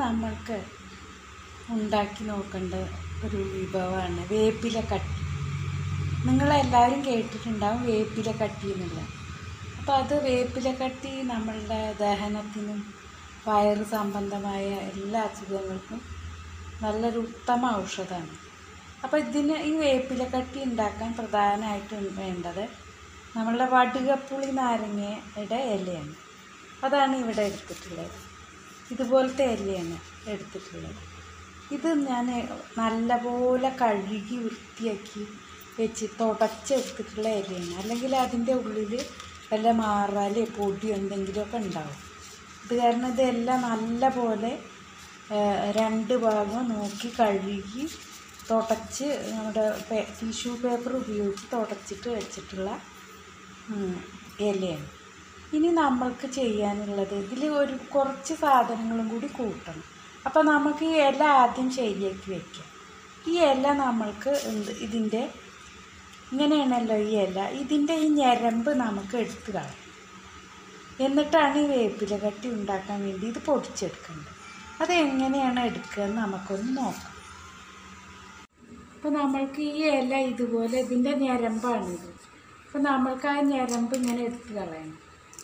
നമ്മൾക്ക് ഉണ്ടാക്കി നോക്കേണ്ട ഒരു വിഭവമാണ് വേപ്പില കട്ടി നിങ്ങളെല്ലാവരും കേട്ടിട്ടുണ്ടാവും വേപ്പില കട്ടി എന്നുള്ള അപ്പോൾ അത് വേപ്പില കട്ടി നമ്മളുടെ ദഹനത്തിനും വയറ് സംബന്ധമായ എല്ലാ അസുഖങ്ങൾക്കും നല്ലൊരു ഉത്തമ ഔഷധമാണ് അപ്പോൾ ഇതിന് ഈ വേപ്പില കട്ടി ഉണ്ടാക്കാൻ പ്രധാനമായിട്ടും വേണ്ടത് നമ്മളുടെ വടുകപ്പുളി നാരങ്ങയുടെ ഇലയാണ് അതാണ് ഇവിടെ എടുത്തിട്ടുള്ളത് ഇതുപോലത്തെ ഇലയാണ് എടുത്തിട്ടുള്ളത് ഇത് ഞാൻ നല്ലപോലെ കഴുകി വൃത്തിയാക്കി വെച്ച് തുടച്ചെടുത്തിട്ടുള്ള ഇലയാണ് അല്ലെങ്കിൽ അതിൻ്റെ ഉള്ളിൽ വല്ല മാറാല് പൊടി എന്തെങ്കിലുമൊക്കെ ഉണ്ടാവും ഇത് കാരണം ഇതെല്ലാം നല്ലപോലെ രണ്ട് ഭാഗം നോക്കി കഴുകി തുടച്ച് നമ്മുടെ ടിഷ്യൂ പേപ്പർ ഉപയോഗിച്ച് തുടച്ചിട്ട് വെച്ചിട്ടുള്ള ഇലയാണ് ഇനി നമ്മൾക്ക് ചെയ്യാനുള്ളത് ഇതിൽ ഒരു കുറച്ച് സാധനങ്ങളും കൂടി കൂട്ടണം അപ്പോൾ നമുക്ക് ഈ ഇല ആദ്യം ശരിയാക്കി വെക്കാം ഈ ഇല നമ്മൾക്ക് എന്ത് ഇതിൻ്റെ ഇങ്ങനെയാണല്ലോ ഈ ഇല ഇതിൻ്റെ ഈ ഞരമ്പ് നമുക്ക് എടുത്ത് കളയാം എന്നിട്ടാണ് ഈ വേപ്പില കട്ടി ഉണ്ടാക്കാൻ വേണ്ടി ഇത് പൊടിച്ചെടുക്കേണ്ടത് അത് എങ്ങനെയാണ് എടുക്കുക എന്ന് നമുക്കൊന്ന് നോക്കാം അപ്പോൾ നമ്മൾക്ക് ഈ ഇല ഇതുപോലെ ഇതിൻ്റെ ഞരമ്പാണിത് അപ്പോൾ നമ്മൾക്ക് ആ ഞരമ്പ് ഇങ്ങനെ എടുത്ത് കളയണം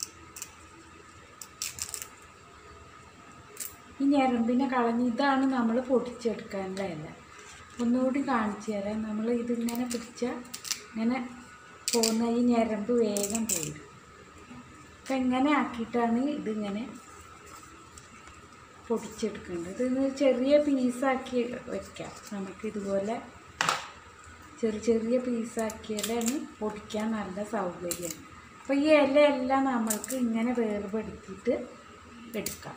ഈ ഞരമ്പിനെ കളഞ്ഞ് ഇതാണ് നമ്മൾ പൊടിച്ചെടുക്കാനുള്ള ഇല ഒന്നുകൂടി കാണിച്ചു തരാം നമ്മൾ ഇതിങ്ങനെ പിടിച്ചാൽ ഇങ്ങനെ പോകുന്ന ഈ ഞരമ്പ് വേഗം പോരും അപ്പം ഇങ്ങനെ ആക്കിയിട്ടാണ് ഇതിങ്ങനെ പൊടിച്ചെടുക്കേണ്ടത് ഇത് ചെറിയ പീസാക്കി വെക്കാം നമുക്കിതുപോലെ ചെറിയ ചെറിയ പീസാക്കിയാലാണ് പൊടിക്കാൻ നല്ല സൗകര്യം അപ്പോൾ ഈ ഇലയെല്ലാം നമ്മൾക്ക് ഇങ്ങനെ വേർപെടുത്തിയിട്ട് എടുക്കാം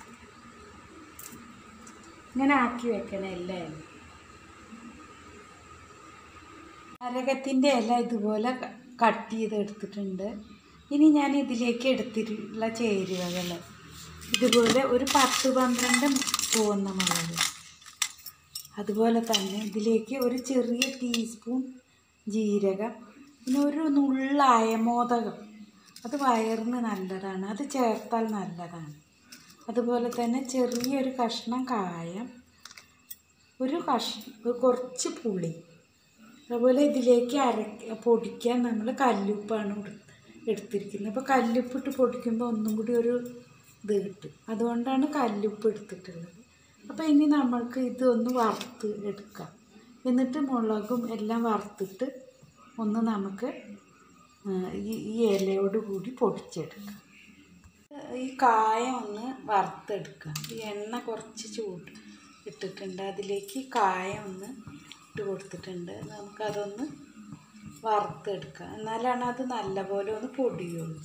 ഇങ്ങനെ ആക്കി വെക്കണം എല്ലാ ഇല അരകത്തിൻ്റെ ഇല ഇതുപോലെ കട്ട് ചെയ്ത് എടുത്തിട്ടുണ്ട് ഇനി ഞാൻ ഇതിലേക്ക് എടുത്തിട്ടുള്ള ചേരുവകൾ ഇതുപോലെ ഒരു പത്ത് പന്ത്രണ്ട് ചുവന്ന മുളക് അതുപോലെ തന്നെ ഇതിലേക്ക് ഒരു ചെറിയ ടീസ്പൂൺ ജീരകം പിന്നെ ഒരു നുള്ള അയമോദകം അത് വയറിന് നല്ലതാണ് അത് ചേർത്താൽ നല്ലതാണ് അതുപോലെ തന്നെ ചെറിയൊരു കഷ്ണം കായം ഒരു കഷ്ണം കുറച്ച് പുളി അതുപോലെ ഇതിലേക്ക് അര പൊടിക്കാൻ നമ്മൾ കല്ലുപ്പാണ് എടുത്ത് എടുത്തിരിക്കുന്നത് അപ്പോൾ കല്ലുപ്പിട്ട് പൊടിക്കുമ്പോൾ ഒന്നും കൂടി ഒരു ഇത് കിട്ടും അതുകൊണ്ടാണ് കല്ലുപ്പ് എടുത്തിട്ടുള്ളത് അപ്പോൾ ഇനി നമ്മൾക്ക് ഇതൊന്ന് വറുത്ത് എടുക്കാം എന്നിട്ട് മുളകും എല്ലാം വറുത്തിട്ട് ഒന്ന് നമുക്ക് ഈ ഈ ഇലയോട് കൂടി പൊടിച്ചെടുക്കാം ഈ കായം ഒന്ന് വറുത്തെടുക്കുക ഈ എണ്ണ കുറച്ച് ചൂട് ഇട്ടിട്ടുണ്ട് അതിലേക്ക് കായം ഒന്ന് ഇട്ട് കൊടുത്തിട്ടുണ്ട് നമുക്കതൊന്ന് വറുത്തെടുക്കാം എന്നാലാണ് അത് നല്ലപോലെ ഒന്ന് പൊടിയുള്ളൂ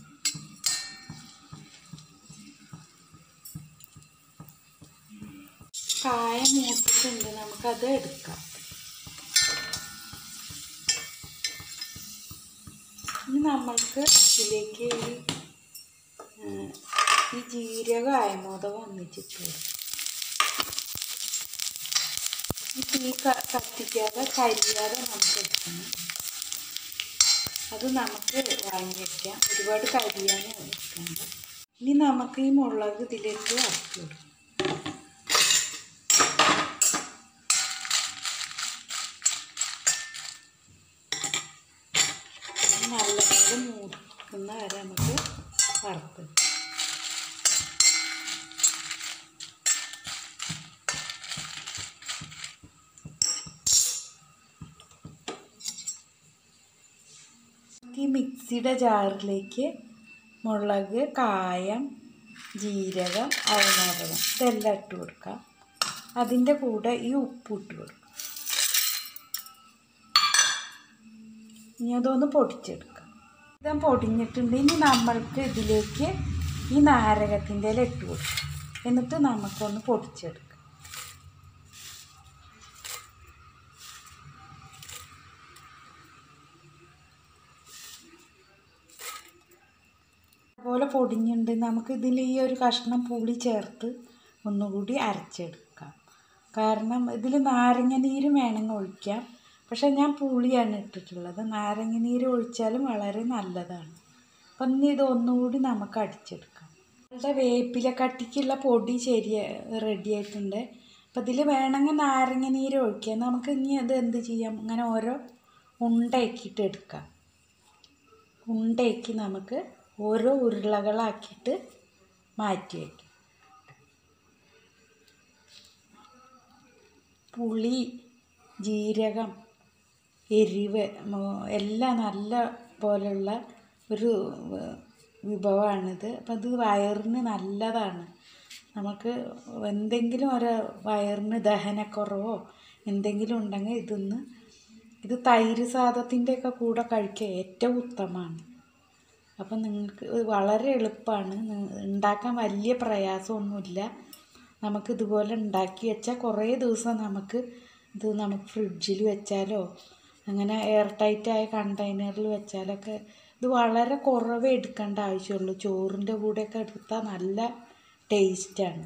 കായം മൂത്തിട്ടുണ്ട് നമുക്കത് എടുക്കാം ഇനി നമ്മൾക്ക് ഇതിലേക്ക് ഈ ഈ ജീരക അയമോദകം ഒന്നിച്ചിട്ട് കൊടുക്കും ഈ തീ കത്തിക്കാതെ കരിയാതെ നമുക്ക് എടുക്കണം അത് നമുക്ക് വാങ്ങി വയ്ക്കാം ഒരുപാട് കരിയാൻ വെക്കണ്ട ഇനി നമുക്ക് ഈ മുളക് ഇതിലേക്ക് വറുത്ത് കൊടുക്കാം നല്ലപോലെ മൂക്കുന്ന വരെ നമുക്ക് വറുത്ത് ഈ മിക്സിയുടെ ജാറിലേക്ക് മുളക് കായം ജീരകം അയനാരകം ഇതെല്ലാം ഇട്ട് കൊടുക്കാം അതിൻ്റെ കൂടെ ഈ ഉപ്പ് ഇട്ട് കൊടുക്കാം ഇനി അതൊന്ന് പൊടിച്ചെടുക്കാം ഇത് പൊടിഞ്ഞിട്ടുണ്ട് ഇനി നമ്മൾക്ക് ഇതിലേക്ക് ഈ നാരകത്തിൻ്റെ ഇല ഇട്ട് കൊടുക്കാം എന്നിട്ട് നമുക്കൊന്ന് പൊടിച്ചെടുക്കാം അതുപോലെ പൊടിഞ്ഞുണ്ട് നമുക്ക് ഇതിൽ ഈ ഒരു കഷ്ണം പുളി ചേർത്ത് ഒന്നുകൂടി അരച്ചെടുക്കാം കാരണം ഇതിൽ നാരങ്ങ നീര് വേണമെങ്കിൽ ഒഴിക്കാം പക്ഷേ ഞാൻ പുളിയാണ് ഇട്ടിട്ടുള്ളത് നാരങ്ങ നീര് ഒഴിച്ചാലും വളരെ നല്ലതാണ് അപ്പം ഇനി ഇത് ഒന്നുകൂടി നമുക്ക് അടിച്ചെടുക്കാം നമ്മളുടെ വേപ്പില കട്ടിക്കുള്ള പൊടി ശരി റെഡി ആയിട്ടുണ്ട് അപ്പം ഇതിൽ വേണമെങ്കിൽ നാരങ്ങ നീര് ഒഴിക്കാം നമുക്ക് ഇനി അത് എന്ത് ചെയ്യാം ഇങ്ങനെ ഓരോ ഉണ്ടയാക്കിയിട്ട് എടുക്കാം ഉണ്ടയാക്കി നമുക്ക് ഓരോ ഉരുളകളാക്കിയിട്ട് മാറ്റി വയ്ക്കാം പുളി ജീരകം എരിവ് മോ- എല്ലാം നല്ല പോലുള്ള ഒരു വ- വിഭവമാണിത് അപ്പം അത് വയറിന് നല്ലതാണ് നമുക്ക് എന്തെങ്കിലും ഒരു വയറിന് ദഹനക്കുറവോ എന്തെങ്കിലും ഉണ്ടെങ്കിൽ ഇതൊന്ന് ഇത് തൈര് സാദത്തിൻ്റെയൊക്കെ കൂടെ കഴിക്കുക ഏറ്റവും ഉത്തമമാണ് അപ്പം നിങ്ങൾക്ക് ഇത് വളരെ എളുപ്പമാണ് ഉണ്ടാക്കാൻ വലിയ പ്രയാസമൊന്നുമില്ല നമുക്ക് ഇതുപോലെ ഉണ്ടാക്കി വെച്ചാൽ കുറേ ദിവസം നമുക്ക് ഇത് നമുക്ക് ഫ്രിഡ്ജിൽ വെച്ചാലോ അങ്ങനെ എയർ ടൈറ്റായ കണ്ടെയ്നറിൽ വെച്ചാലൊക്കെ ഇത് വളരെ കുറവേ എടുക്കേണ്ട ആവശ്യമുള്ളൂ ചോറിൻ്റെ കൂടെയൊക്കെ എടുത്താൽ നല്ല ടേസ്റ്റാണ്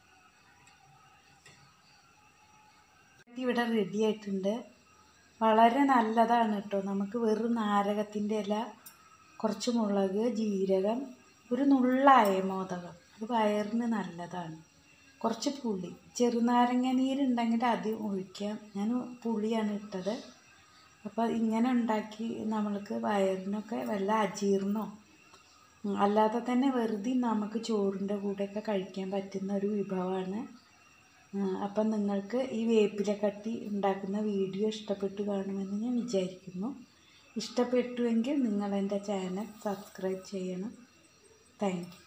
ഇവിടെ റെഡി ആയിട്ടുണ്ട് വളരെ നല്ലതാണ് കേട്ടോ നമുക്ക് വെറും നാരകത്തിൻ്റെ ഇല കുറച്ച് മുളക് ജീരകം ഒരു നുള്ളായ മോദകം അത് വയറിന് നല്ലതാണ് കുറച്ച് പുളി ചെറുനാരങ്ങ നീരുണ്ടെങ്കിൽ അത് ഒഴിക്കാം ഞാൻ പുളിയാണ് ഇട്ടത് അപ്പോൾ ഇങ്ങനെ ഉണ്ടാക്കി നമ്മൾക്ക് വയറിനൊക്കെ വല്ല അജീർണോ ഉം, അല്ലാതെ തന്നെ വെറുതെ നമുക്ക് ചോറിൻ്റെ കൂടെയൊക്കെ കഴിക്കാൻ പറ്റുന്ന ഒരു വിഭവമാണ് അപ്പം നിങ്ങൾക്ക് ഈ വേപ്പില കട്ടി ഉണ്ടാക്കുന്ന വീഡിയോ ഇഷ്ടപ്പെട്ടു കാണുമെന്ന് ഞാൻ വിചാരിക്കുന്നു ഇഷ്ടപ്പെട്ടുവെങ്കിൽ നിങ്ങൾ എൻ്റെ ചാനൽ സബ്സ്ക്രൈബ് ചെയ്യണം താങ്ക് യു